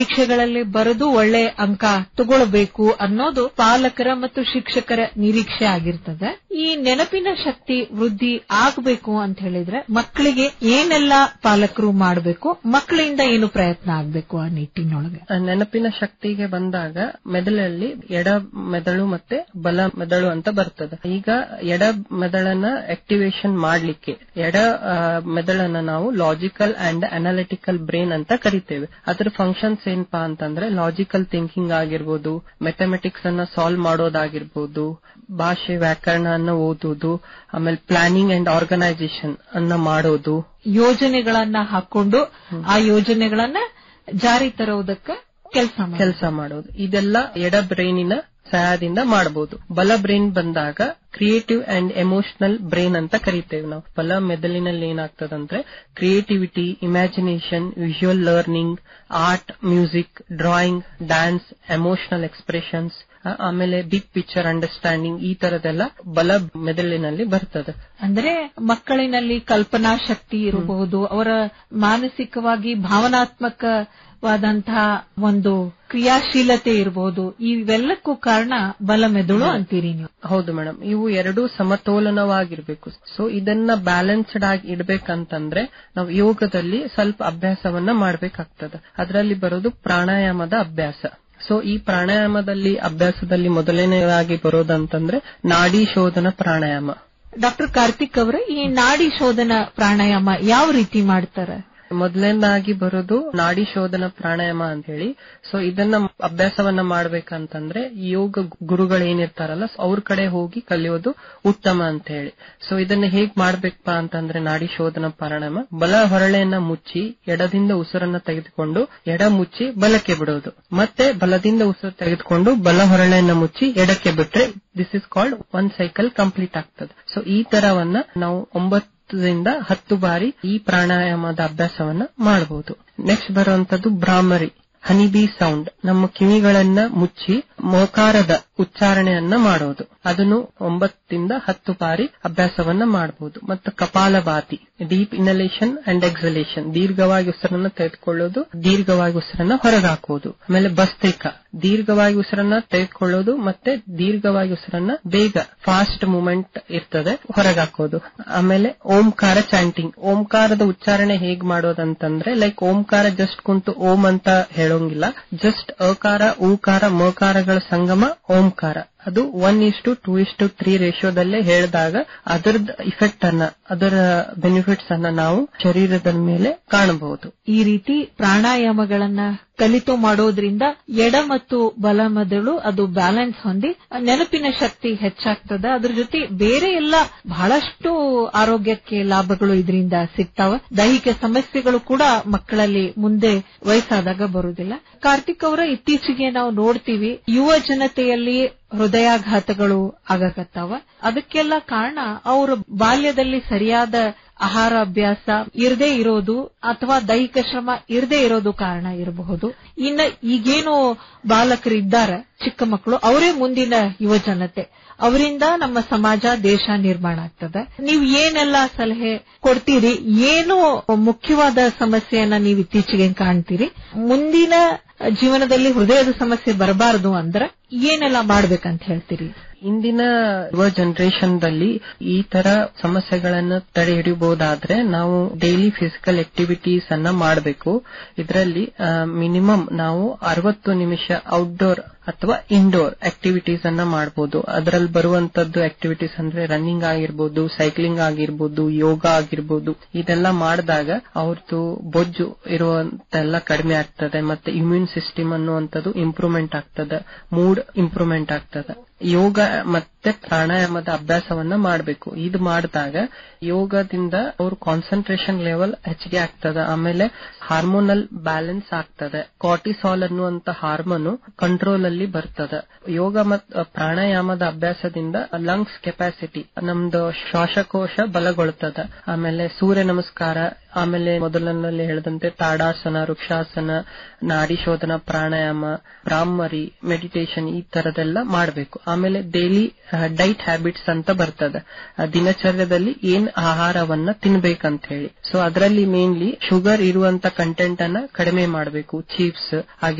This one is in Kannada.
ಪರೀಕ್ಷೆಗಳಲ್ಲಿ ಬರೆದು ಒಳ್ಳೆ ಅಂಕ ತಗೊಳ್ಬೇಕು ಅನ್ನೋದು ಪಾಲಕರ ಮತ್ತು ಶಿಕ್ಷಕರ ನಿರೀಕ್ಷೆ ಆಗಿರ್ತದೆ ಈ ನೆನಪಿನ ಶಕ್ತಿ ವೃದ್ಧಿ ಆಗಬೇಕು ಅಂತ ಹೇಳಿದ್ರೆ ಮಕ್ಕಳಿಗೆ ಏನೆಲ್ಲ ಪಾಲಕರು ಮಾಡಬೇಕು ಮಕ್ಕಳಿಂದ ಏನು ಪ್ರಯತ್ನ ಆಗಬೇಕು ಆ ನಿಟ್ಟಿನೊಳಗೆ ಆ ನೆನಪಿನ ಶಕ್ತಿಗೆ ಬಂದಾಗ ಮೆದುಳಲ್ಲಿ ಎಡ ಮೆದುಳು ಮತ್ತೆ ಬಲ ಮೆದುಳು ಅಂತ ಬರ್ತದೆ ಈಗ ಎಡ ಮೆದುಳನ್ನ ಆಕ್ಟಿವೇಶನ್ ಮಾಡ್ಲಿಕ್ಕೆ ಎಡ ಆ, ಮೆದುಳನ್ನ ನಾವು ಲಾಜಿಕಲ್ ಅಂಡ್ ಅನಾಲಿಟಿಕಲ್ ಬ್ರೈನ್ ಅಂತ ಕರಿತೇವೆ ಅದರ ಫಂಕ್ಷನ್ಸ್ ಏನಪ್ಪಾ ಅಂತಂದ್ರೆ ಲಾಜಿಕಲ್ ಥಿಂಕಿಂಗ್ ಆಗಿರ್ಬೋದು ಮೆಥಮೆಟಿಕ್ಸ್ ಅನ್ನ ಸಾಲ್ವ್ ಮಾಡೋದಾಗಿರ್ಬೋದು ಭಾಷೆ ವ್ಯಾಕರಣ ಅನ್ನ ಓದುವುದು ಆಮೇಲೆ ಪ್ಲಾನಿಂಗ್ ಅಂಡ್ ಆರ್ಗನೈಸೇಷನ್ ಅನ್ನ ಮಾಡೋದು ಯೋಜನೆಗಳನ್ನ ಹಾಕೊಂಡು ಆ ಯೋಜನೆಗಳನ್ನ ಜಾರಿ ತರುವುದಕ್ಕೆ ಕೆಲಸ ಕೆಲಸ ಮಾಡೋದು ಇದೆಲ್ಲ ಎಡ ಬ್ರೈನಿನ ಸಹಾಯದಿಂದ ಮಾಡಬಹುದು ಬಲ ಬ್ರೈನ್ ಬಂದಾಗ ಕ್ರಿಯೇಟಿವ್ ಅಂಡ್ ಎಮೋಷನಲ್ ಬ್ರೈನ್ ಅಂತ ಕರಿತೇವೆ ನಾವು ಬಲ ಮೆದುಳಿನಲ್ಲಿ ಏನಾಗ್ತದಂದ್ರೆ creativity imagination visual learning art music drawing dance emotional expressions ಆಮೇಲೆ ಬಿಗ್ ಪಿಕ್ಚರ್ ಅಂಡರ್ಸ್ಟ್ಯಾಂಡಿಂಗ್ ಈ ತರದೆಲ್ಲ ಬಲ ಮೆದುಳಿನಲ್ಲಿ ಬರ್ತದೆ ಅಂದ್ರೆ ಮಕ್ಕಳಿನಲ್ಲಿ ಕಲ್ಪನಾ ಶಕ್ತಿ ಇರಬಹುದು ಅವರ ಮಾನಸಿಕವಾಗಿ ಭಾವನಾತ್ಮಕವಾದಂತಹ ಒಂದು ಕ್ರಿಯಾಶೀಲತೆ ಇರಬಹುದು ಇವೆಲ್ಲಕ್ಕೂ ಕಾರಣ ಬಲ ಮೆದುಳು ಅಂತೀರಿ ನೀವು ಹೌದು ಮೇಡಮ್ ಇವು ಎರಡೂ ಸಮತೋಲನವಾಗಿರ್ಬೇಕು ಸೊ ಇದನ್ನ ಬ್ಯಾಲೆನ್ಸ್ಡ್ ಆಗಿ ಇಡ್ಬೇಕಂತಂದ್ರೆ ನಾವು ಯೋಗದಲ್ಲಿ ಸ್ವಲ್ಪ ಅಭ್ಯಾಸವನ್ನ ಮಾಡ್ಬೇಕಾಗ್ತದೆ ಅದರಲ್ಲಿ ಬರೋದು ಪ್ರಾಣಾಯಾಮದ ಅಭ್ಯಾಸ ಸೊ ಈ ಪ್ರಾಣಾಯಾಮದಲ್ಲಿ ಅಭ್ಯಾಸದಲ್ಲಿ ಮೊದಲನೇದಾಗಿ ಬರೋದಂತಂದ್ರೆ ನಾಡಿ ಶೋಧನ ಪ್ರಾಣಾಯಾಮ ಡಾಕ್ಟರ್ ಕಾರ್ತಿಕ್ ಅವರ ಈ ನಾಡಿ ಶೋಧನ ಪ್ರಾಣಾಯಾಮ ಯಾವ ರೀತಿ ಮಾಡ್ತಾರೆ ಮೊದಲನೇದಾಗಿ ಬರೋದು ನಾಡಿ ಶೋಧನ ಪ್ರಾಣಾಯಾಮ ಅಂತ ಹೇಳಿ ಸೊ ಇದನ್ನ ಅಭ್ಯಾಸವನ್ನ ಮಾಡ್ಬೇಕಂತಂದ್ರೆ ಯೋಗ ಗುರುಗಳು ಏನಿರ್ತಾರಲ್ಲ ಅವ್ರ ಕಡೆ ಹೋಗಿ ಕಲಿಯೋದು ಉತ್ತಮ ಅಂತ ಹೇಳಿ ಸೊ ಇದನ್ನ ಹೇಗ್ ಮಾಡ್ಬೇಕಪ್ಪ ಅಂತಂದ್ರೆ ನಾಡಿ ಶೋಧನ ಪ್ರಾಣಾಯಾಮ ಬಲ ಹೊರಳೆಯನ್ನ ಮುಚ್ಚಿ ಎಡದಿಂದ ಉಸಿರನ್ನ ತೆಗೆದುಕೊಂಡು ಎಡ ಮುಚ್ಚಿ ಬಲಕ್ಕೆ ಬಿಡೋದು ಮತ್ತೆ ಬಲದಿಂದ ಉಸಿರು ತೆಗೆದುಕೊಂಡು ಬಲ ಹೊರಳೆಯನ್ನ ಮುಚ್ಚಿ ಎಡಕ್ಕೆ ಬಿಟ್ರೆ this is called one cycle complete ಆಗ್ತದೆ ಸೊ ಈ ತರವನ್ನ ನಾವು ಒಂಬತ್ತು ದಿಂದ ಹತ್ತು ಬಾರಿ ಈ ಪ್ರಾಣಾಯಾಮದ ಅಭ್ಯಾಸವನ್ನ ಮಾಡಬಹುದು ನೆಕ್ಸ್ಟ್ ಬರುವಂತದ್ದು ಭ್ರಾಮರಿ ಹನಿಬಿ ಸೌಂಡ್ ನಮ್ಮ ಕಿವಿಗಳನ್ನ ಮುಚ್ಚಿ ಮೋಕಾರದ ಉಚ್ಚಾರಣೆಯನ್ನ ಮಾಡೋದು ಅದನ್ನು ಒಂಬತ್ತಿಂದ ಹತ್ತು ಬಾರಿ ಅಭ್ಯಾಸವನ್ನ ಮಾಡಬಹುದು ಮತ್ತು kapalabhati deep inhalation and exhalation ದೀರ್ಘವಾಗಿ ಉಸಿರನ್ನ ತೆಗೆದುಕೊಳ್ಳೋದು ದೀರ್ಘವಾಗಿ ಉಸಿರನ್ನ ಹೊರಗಾಕೋದು ಆಮೇಲೆ ಭಸ್ತ್ರಿಕಾ ದೀರ್ಘವಾಗಿ ಉಸಿರನ್ನ ತೆಗೆದುಕೊಳ್ಳೋದು ಮತ್ತೆ ದೀರ್ಘವಾಗಿ ಉಸಿರನ್ನ ಬೇಗ ಫಾಸ್ಟ್ ಮೂವ್ಮೆಂಟ್ ಇರ್ತದೆ ಹೊರಗಾಕೋದು ಆಮೇಲೆ ಓಂಕಾರ ಚಾಂಟಿಂಗ್ ಓಂಕಾರದ ಉಚ್ಚಾರಣೆ ಹೇಗ್ ಮಾಡೋದಂತಂದ್ರೆ ಲೈಕ್ ಓಂಕಾರ ಜಸ್ಟ್ ಕುಂತು ಓಂ ಅಂತ ಹೇಳೋಂಗಿಲ್ಲ ಜಸ್ಟ್ ಅಕಾರ ಊಕಾರ ಮಕಾರಗಳ ಸಂಗಮ ಓಂಕಾರ ಅದು ಒನ್ ಇಷ್ಟು ಟೂ ಇಷ್ಟು ತ್ರೀ ರೇಷಿಯೋದಲ್ಲೇ ಹೇಳಿದಾಗ ಅದರದ ಇಫೆಕ್ಟ್ ಅನ್ನ ಅದರ ಬೆನಿಫಿಟ್ಸ್ ಅನ್ನ ನಾವು ಶರೀರದ ಮೇಲೆ ಕಾಣಬಹುದು ಈ ರೀತಿ ಪ್ರಾಣಾಯಾಮಗಳನ್ನ ಕಲಿತು ಮಾಡೋದ್ರಿಂದ ಎಡ ಮತ್ತು ಬಲ ಮೆದುಳು ಅದು ಬ್ಯಾಲೆನ್ಸ್ ಹೊಂದಿ ನೆನಪಿನ ಶಕ್ತಿ ಹೆಚ್ಚಾಗ್ತದೆ ಅದ್ರ ಜೊತೆ ಬೇರೆ ಎಲ್ಲ ಬಹಳಷ್ಟು ಆರೋಗ್ಯಕ್ಕೆ ಲಾಭಗಳು ಇದರಿಂದ ಸಿಗ್ತಾವ ದೈಹಿಕ ಸಮಸ್ಯೆಗಳು ಕೂಡ ಮಕ್ಕಳಲ್ಲಿ ಮುಂದೆ ವಯಸ್ಸಾದಾಗ ಬರುವುದಿಲ್ಲ ಕಾರ್ತಿಕ್ ಅವರ ಇತ್ತೀಚೆಗೆ ನಾವು ನೋಡ್ತೀವಿ ಯುವ ಜನತೆಯಲ್ಲಿ ಹೃದಯಾಘಾತಗಳು ಆಗಕತ್ತಾವ ಅದಕ್ಕೆಲ್ಲ ಕಾರಣ ಅವರು ಬಾಲ್ಯದಲ್ಲಿ ಸರಿಯಾದ ಆಹಾರ ಅಭ್ಯಾಸ ಇರದೇ ಇರೋದು ಅಥವಾ ದೈಹಿಕ ಶ್ರಮ ಇರದೇ ಇರೋದು ಕಾರಣ ಇರಬಹುದು ಇನ್ನ ಈಗೇನು ಬಾಲಕರಿದ್ದಾರೆ ಚಿಕ್ಕ ಮಕ್ಕಳು ಅವರೇ ಮುಂದಿನ ಯುವ ಜನತೆ ಅವರಿಂದ ನಮ್ಮ ಸಮಾಜ ದೇಶ ನಿರ್ಮಾಣ ಆಗ್ತದೆ ನೀವು ಏನೆಲ್ಲ ಸಲಹೆ ಕೊಡ್ತೀರಿ ಏನು ಮುಖ್ಯವಾದ ಸಮಸ್ಯೆಯನ್ನ ನೀವು ಇತ್ತೀಚೆಗೆ ಕಾಣ್ತೀರಿ ಮುಂದಿನ ಜೀವನದಲ್ಲಿ ಹೃದಯದ ಸಮಸ್ಯೆ ಬರಬಾರದು ಅಂದ್ರೆ ಏನೆಲ್ಲ ಮಾಡ್ಬೇಕಂತ ಹೇಳ್ತೀರಿ ಇಂದಿನ ಯುವ ಜನರೇಷನ್ ದಲ್ಲಿ ಈ ತರ ಸಮಸ್ಯೆಗಳನ್ನ ತಡೆ ಹಿಡಿಯಬಹುದಾದ್ರೆ ನಾವು ಡೈಲಿ ಫಿಸಿಕಲ್ ಆಕ್ಟಿವಿಟೀಸ್ ಅನ್ನ ಮಾಡಬೇಕು ಇದರಲ್ಲಿ ಮಿನಿಮಮ್ ನಾವು ಅರವತ್ತು ನಿಮಿಷ ಔಟ್ಡೋರ್ ಅಥವಾ ಇಂಡೋರ್ ಆಕ್ಟಿವಿಟೀಸ್ ಅನ್ನ ಮಾಡಬಹುದು ಅದರಲ್ಲಿ ಬರುವಂತದ್ದು ಆಕ್ಟಿವಿಟೀಸ್ ಅಂದ್ರೆ ರನ್ನಿಂಗ್ ಆಗಿರ್ಬೋದು ಸೈಕ್ಲಿಂಗ್ ಆಗಿರ್ಬೋದು ಯೋಗ ಆಗಿರ್ಬೋದು ಇದೆಲ್ಲ ಮಾಡಿದಾಗ ಅವ್ರದ್ದು ಬೊಜ್ಜು ಇರುವಂತೆಲ್ಲ ಕಡಿಮೆ ಆಗ್ತದೆ ಮತ್ತೆ ಇಮ್ಯೂನ್ ಸಿಸ್ಟಮ್ ಅನ್ನುವಂಥದ್ದು ಇಂಪ್ರೂವ್ಮೆಂಟ್ ಆಗ್ತದೆ ಮೂಡ್ ಇಂಪ್ರೂವ್ಮೆಂಟ್ ಆಗ್ತದೆ ಯೋಗ ಮತ್ತೆ ಪ್ರಾಣಾಯಾಮದ ಅಭ್ಯಾಸವನ್ನ ಮಾಡಬೇಕು ಇದು ಮಾಡಿದಾಗ ಯೋಗದಿಂದ ಅವ್ರ ಕಾನ್ಸಂಟ್ರೇಷನ್ ಲೆವೆಲ್ ಹೆಚ್ಚಿಗೆ ಆಗ್ತದೆ ಆಮೇಲೆ ಹಾರ್ಮೋನಲ್ ಬ್ಯಾಲೆನ್ಸ್ ಆಗ್ತದೆ ಕಾರ್ಟಿಸಾಲ್ ಅನ್ನುವಂತ ಹಾರ್ಮೋನು ಕಂಟ್ರೋಲ್ ಅಲ್ಲಿ ಬರ್ತದೆ ಯೋಗ ಮತ್ತು ಪ್ರಾಣಾಯಾಮದ ಅಭ್ಯಾಸದಿಂದ ಲಂಗ್ಸ್ ಕೆಪಾಸಿಟಿ ನಮ್ದು ಶ್ವಾಸಕೋಶ ಬಲಗೊಳ್ತದ ಆಮೇಲೆ ಸೂರ್ಯ ನಮಸ್ಕಾರ ಆಮೇಲೆ ಮೊದಲನಲ್ಲಿ ಹೇಳಿದಂತೆ ತಾಡಾಸನ ವೃಕ್ಷಾಸನ ನಾಡಿ ಶೋಧನ ಪ್ರಾಣಾಯಾಮ ಬ್ರಾಹ್ಮರಿ ಮೆಡಿಟೇಷನ್ ಈ ತರದೆಲ್ಲ ಮಾಡಬೇಕು ಆಮೇಲೆ ಡೈಲಿ ಡೈಟ್ ಹ್ಯಾಬಿಟ್ಸ್ ಅಂತ ಬರ್ತದೆ ಆ ದಿನಚರ್ಯದಲ್ಲಿ ಏನ್ ಆಹಾರವನ್ನ ತಿನ್ಬೇಕಂತ ಹೇಳಿ ಸೊ ಅದರಲ್ಲಿ ಮೇನ್ಲಿ ಶುಗರ್ ಇರುವಂತ ಕಂಟೆಂಟ್ ಅನ್ನ ಕಡಿಮೆ ಮಾಡಬೇಕು ಚೀಪ್ಸ್